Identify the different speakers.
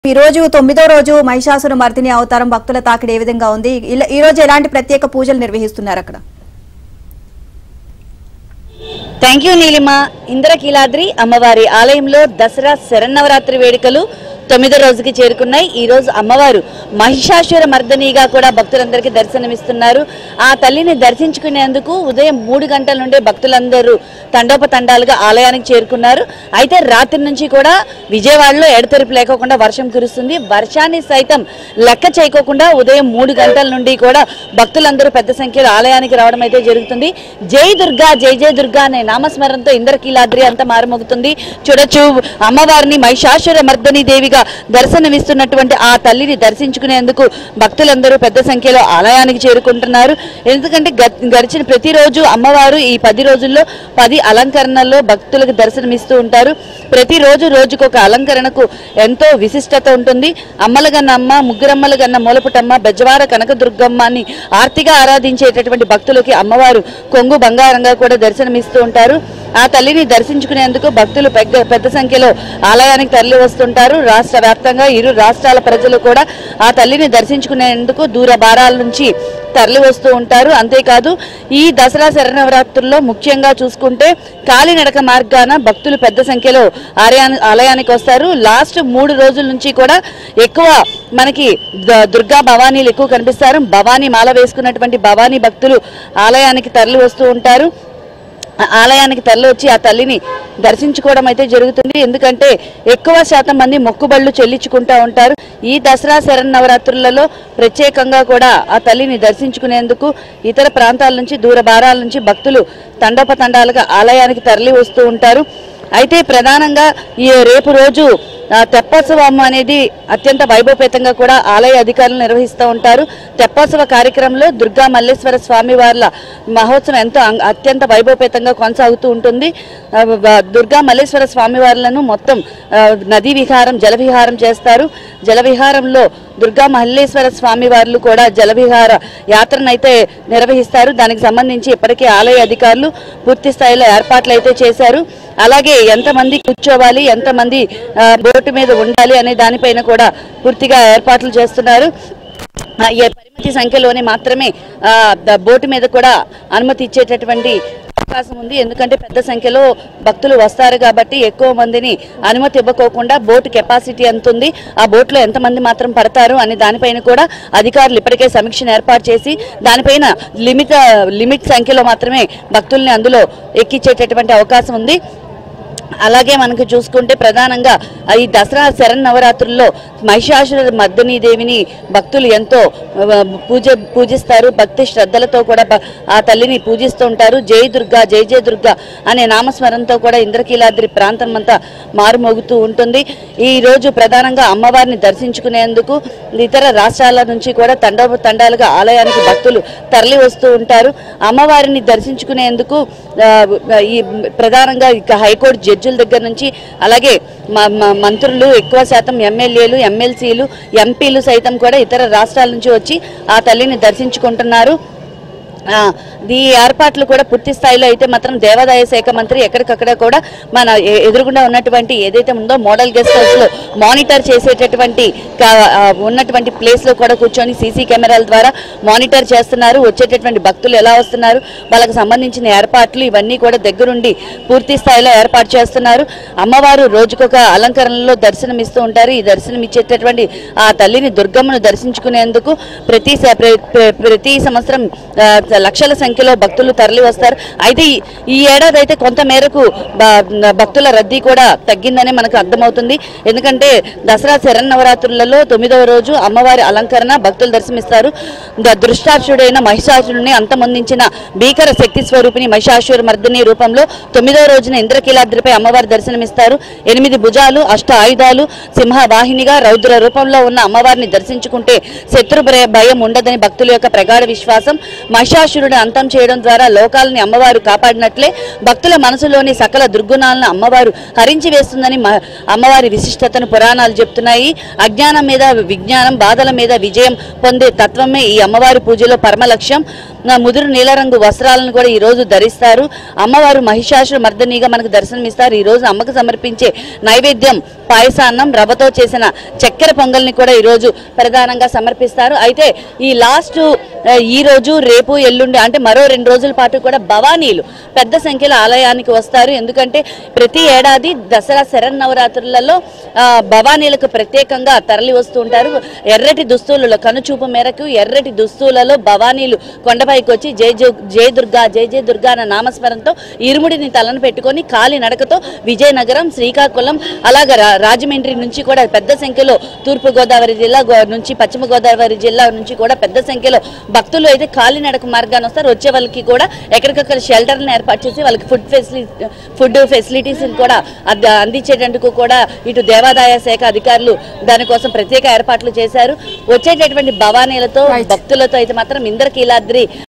Speaker 1: ఈ రోజు తొమ్మిదో రోజు మహిషాసుర మర్దిని అవతారం భక్తుల తాకిడి ఏ విధంగా ఉంది ఇలా- ఈ రోజు ఎలాంటి ప్రత్యేక పూజలు నిర్వహిస్తున్నారు అక్కడ
Speaker 2: థ్యాంక్ యూ నీలిమ ఇంద్రకీలాద్రి అమ్మవారి ఆలయంలో దసరా శరన్నవరాత్రి వేడుకలు తొమ్మిదో రోజుకి చేరుకున్నాయి ఈ రోజు అమ్మవారు మహిషాసుర మర్దనిగా కూడా భక్తులందరికీ దర్శనమిస్తున్నారు ఆ తల్లిని దర్శించుకునేందుకు ఉదయం మూడు గంటల నుండే భక్తులందరూ తండోపతండాలుగా ఆలయానికి చేరుకున్నారు అయితే రాత్రి నుంచి కూడా విజయవాడలో ఎడతెరిపి లేకోకుండా వర్షం కురుస్తుంది వర్షాన్ని సైతం లెక్క చేయకోకుండా ఉదయం మూడు గంటల నుండి కూడా భక్తులందరూ పెద్ద సంఖ్యలో ఆలయానికి రావడం అయితే జరుగుతుంది జై దుర్గా జై జై దుర్గా అనే నామస్మరణతో ఇంద్రకీలాద్రి అంతా మారుమోగుతుంది చూడొచ్చు అమ్మవారిని మహిషాసుర మర్దని దేవిగా దర్శనమిస్తున్నటువంటి ఆ తల్లిని దర్శించుకునేందుకు భక్తులందరూ పెద్ద సంఖ్యలో ఆలయానికి చేరుకుంటున్నారు ఎందుకంటే గ- గడిచిన ప్రతిరోజు అమ్మవారు ఈ పది రోజుల్లో పది అలంకరణల్లో భక్తులకు దర్శనమిస్తూ ఉంటారు ప్రతిరోజు రోజుకొక అలంకరణకు ఎంతో విశిష్టత ఉంటుంది అమ్మలగన్న అమ్మ ముగ్గురమ్మల గన్న మూలపుటమ్మ బెజవాడ కనకదుర్గమ్మ అని ఆర్తిగా ఆరాధించేటటువంటి భక్తులకి అమ్మవారు కొంగు బంగారంగా కూడా దర్శనమిస్తూ ఉంటారు ఆ తల్లిని దర్శించుకునేందుకు భక్తులు పెద్ద పెద్ద సంఖ్యలో ఆలయానికి తరలి వస్తుంటారు రాష్ట్ర వ్యాప్తంగా ఇరు రాష్ట్రాల ప్రజలు కూడా ఆ తల్లిని దర్శించుకునేందుకు దూర భారాల నుంచి తరలి వస్తూ ఉంటారు అంతేకాదు ఈ దసరా శరణవరాత్రుల్లో ముఖ్యంగా చూసుకుంటే కాలినడక మార్గాన భక్తులు పెద్ద సంఖ్యలో ఆలయాన్ని ఆలయానికి వస్తారు లాస్ట్ మూడు రోజుల నుంచి కూడా ఎక్కువ మనకి ద- దుర్గా భవానీలు ఎక్కువ కనిపిస్తారు భవానీ మాల వేసుకున్నటువంటి భవానీ భక్తులు ఆలయానికి తరలి వస్తూ ఉంటారు ఆ ఆలయానికి తరలి వచ్చి ఆ తల్లిని దర్శించుకోవడం అయితే జరుగుతుంది ఎందుకంటే ఎక్కువ శాతం మంది మొక్కుబళ్ళు చెల్లించుకుంటా ఉంటారు ఈ దసరా శరన్నవరాత్రులలో ప్రత్యేకంగా కూడా ఆ తల్లిని దర్శించుకునేందుకు ఇతర ప్రాంతాల నుంచి దూర భారాల నుంచి భక్తులు తండోపతండాలుగా ఆలయానికి తరలి వస్తూ ఉంటారు అయితే ప్రధానంగా ఈ రేపు రోజు ఆ, తెప్పోత్సవం అనేది అత్యంత వైభవపేతంగా కూడా ఆలయ అధికారులు నిర్వహిస్తూ ఉంటారు తెప్పోత్సవ కార్యక్రమంలో దుర్గా మల్లేశ్వర స్వామి వార్ల మహోత్సవం ఎంతో అంగ- అత్యంత వైభవపేతంగా కొనసాగుతూ ఉంటుంది ఆ, వ- దుర్గా మల్లేశ్వర స్వామి వార్లను మొత్తం ఆ, నదీ విహారం జల విహారం చేస్తారు జల విహారంలో దుర్గా మల్లేశ్వర స్వామి వార్లు కూడా జల విహార యాత్రనైతే నిర్వహిస్తారు దానికి సంబంధించి ఇప్పటికే ఆలయ అధికారులు పూర్తి స్థాయిలో ఏర్పాట్లు అయితే చేశారు అలాగే ఎంతమంది కూర్చోవాలి ఎంతమంది ఆ, బోటు మీద ఉండాలి అనే దానిపైన కూడా పూర్తిగా ఏర్పాట్లు చేస్తున్నారు ఆ, ఈ పరిమితి సంఖ్యలోనే మాత్రమే ఆ, ద- బోటు మీద కూడా అనుమతి ఇచ్చేటటువంటి అవకాశం ఉంది ఎందుకంటే పెద్ద సంఖ్యలో భక్తులు వస్తారు కాబట్టి ఎక్కువ మందిని అనుమతి ఇవ్వకోకుండా బోటు కెపాసిటీ ఎంత ఉంది ఆ బోట్లో ఎంతమంది మాత్రం పడతారు అనే దానిపైన కూడా అధికారులు ఇప్పటికే సమీక్షను ఏర్పాటు చేసి దానిపైన లిమిట్ లిమిట్ సంఖ్యలో మాత్రమే భక్తుల్ని అందులో ఎక్కించేటటువంటి అవకాశం ఉంది అలాగే మనకు చూసుకుంటే ప్రధానంగా ఆ ఈ దసరా శరన్నవరాత్రుల్లో మహిషాసుర మర్దిని దేవిని భక్తులు ఎంతో ఆ, పూజ పూజిస్తారు భక్తి శ్రద్ధలతో కూడా భ- ఆ తల్లిని పూజిస్తూ ఉంటారు జై దుర్గా జై జయ దుర్గా అనే నామస్మరణతో కూడా ఇంద్రకీలాద్రి ప్రాంతం అంతా మారుమోగుతూ ఉంటుంది ఈ రోజు ప్రధానంగా అమ్మవారిని దర్శించుకునేందుకు ఇతర రాష్ట్రాల నుంచి కూడా తండోప తండాలుగా ఆలయానికి భక్తులు తరలి వస్తూ ఉంటారు అమ్మవారిని దర్శించుకునేందుకు ఆ, ఈ ప్రధానంగా ఇక హైకోర్టు జడ్జిల దగ్గర నుంచి అలాగే మ- మ- మంత్రులు ఎక్కువ శాతం ఎమ్మెల్యేలు ఎమ్మెల్సీలు ఎంపీలు సైతం కూడా ఇతర రాష్ట్రాల నుంచి వచ్చి ఆ తల్లిని దర్శించుకుంటున్నారు ఆ, ఈ ఏర్పాట్లు కూడా పూర్తి స్థాయిలో అయితే మాత్రం దేవాదాయ శాఖ మంత్రి ఎక్కడికక్కడ కూడా మన ఎ- ఎదురుగుండా ఉన్నటువంటి ఏదైతే ఉందో మోడల్ గెస్ట్ హౌస్ లో మానిటర్ చేసేటటువంటి కా- ఆ, ఉన్నటువంటి ప్లేస్ లో కూడా కూర్చొని సీసీ కెమెరాల ద్వారా మానిటర్ చేస్తున్నారు వచ్చేటటువంటి భక్తులు ఎలా వస్తున్నారు వాళ్ళకి సంబంధించిన ఏర్పాట్లు ఇవన్నీ కూడా దగ్గరుండి పూర్తి స్థాయిలో ఏర్పాటు చేస్తున్నారు అమ్మవారు రోజుకొక అలంకరణలో దర్శనం ఇస్తూ ఉంటారు ఈ దర్శనం ఇచ్చేటటువంటి ఆ తల్లిని దుర్గమ్మను దర్శించుకునేందుకు ప్రతి స- ప్ర- ప్ర- ప్రతి సంవత్సరం ఆ, లక్షల సంఖ్యలో భక్తులు తరలి వస్తారు అయితే ఈ- ఈ ఏడాది అయితే కొంత మేరకు బ- భక్తుల రద్దీ కూడా తగ్గిందని మనకు అర్థమవుతుంది ఎందుకంటే దసరా శరన్నవరాత్రులలో తొమ్మిదవ రోజు అమ్మవారి అలంకరణ భక్తులు దర్శనమిస్తారు ద- దృష్టాక్షుడైన మహిషాసురుని అంతమొందించిన భీకర శక్తి స్వరూపిణి మహిషాసుర మర్దిని రూపంలో తొమ్మిదవ రోజున ఇంద్రకీలాద్రిపై అమ్మవారి దర్శనమిస్తారు ఎనిమిది భుజాలు అష్ట ఆయుధాలు సింహ వాహినిగా రౌద్ర రూపంలో ఉన్న అమ్మవారిని దర్శించుకుంటే శత్రు భయ- భయం ఉండదని భక్తుల యొక్క ప్రగాఢ విశ్వాసం మహిషా మహిషాసురుడు అంతం చేయడం ద్వారా లోకాలని అమ్మవారు కాపాడినట్లే భక్తుల మనసులోని సకల దుర్గుణాలను అమ్మవారు హరించి వేస్తుందని మ- అమ్మవారి విశిష్టతను పురాణాలు చెప్తున్నాయి అజ్ఞానం మీద విజ్ఞానం బాధల మీద విజయం పొందే తత్వమే ఈ అమ్మవారి పూజలో పరమ లక్ష్యం నా ముదురు నీలరంగు వస్త్రాలను కూడా ఈ రోజు ధరిస్తారు అమ్మవారు మహిషాసుర మర్దనిగా మనకు దర్శనమిస్తారు ఈ రోజు అమ్మకు సమర్పించే నైవేద్యం పాయసాన్నం రవ్వతో చేసిన చక్కెర పొంగల్ని కూడా ఈ రోజు ప్రధానంగా సమర్పిస్తారు అయితే ఈ లాస్ట్ ఆ, ఈ రోజు రేపు ఎల్లుండి అంటే మరో రెండు రోజుల పాటు కూడా భవానీలు పెద్ద సంఖ్యలో ఆలయానికి వస్తారు ఎందుకంటే ప్రతి ఏడాది దసరా శరన్నవరాత్రులలో ఆ, భవానీలకు ప్రత్యేకంగా తరలి వస్తూ ఉంటారు ఎర్రటి దుస్తులలో కనుచూపు మేరకు ఎర్రటి దుస్తులలో భవానీలు కొండపైకి వచ్చి జై జై జై దుర్గా జై జై దుర్గా అన్న నామస్మరణతో ఇరుముడిని తలను పెట్టుకొని కాలి నడకతో విజయనగరం శ్రీకాకుళం అలాగే రా- రాజమండ్రి నుంచి కూడా పెద్ద సంఖ్యలో తూర్పు గోదావరి జిల్లా గో- నుంచి పశ్చిమ గోదావరి జిల్లా నుంచి కూడా పెద్ద సంఖ్యలో భక్తులు అయితే కాలినడక మార్గాన్ని వస్తారు వచ్చే వాళ్ళకి కూడా ఎక్కడికక్కడ షెల్టర్లను ఏర్పాటు చేసి వాళ్ళకి ఫుడ్ ఫెసిలిటీ ఫుడ్ ఫెసిలిటీస్ కూడా అంద- అందించేటందుకు కూడా ఇటు దేవాదాయ శాఖ అధికారులు దానికోసం ప్రత్యేక ఏర్పాట్లు చేశారు వచ్చేటటువంటి భవానీలతో
Speaker 1: Right.
Speaker 2: భక్తులతో అయితే మాత్రం ఇంద్రకీలాద్రి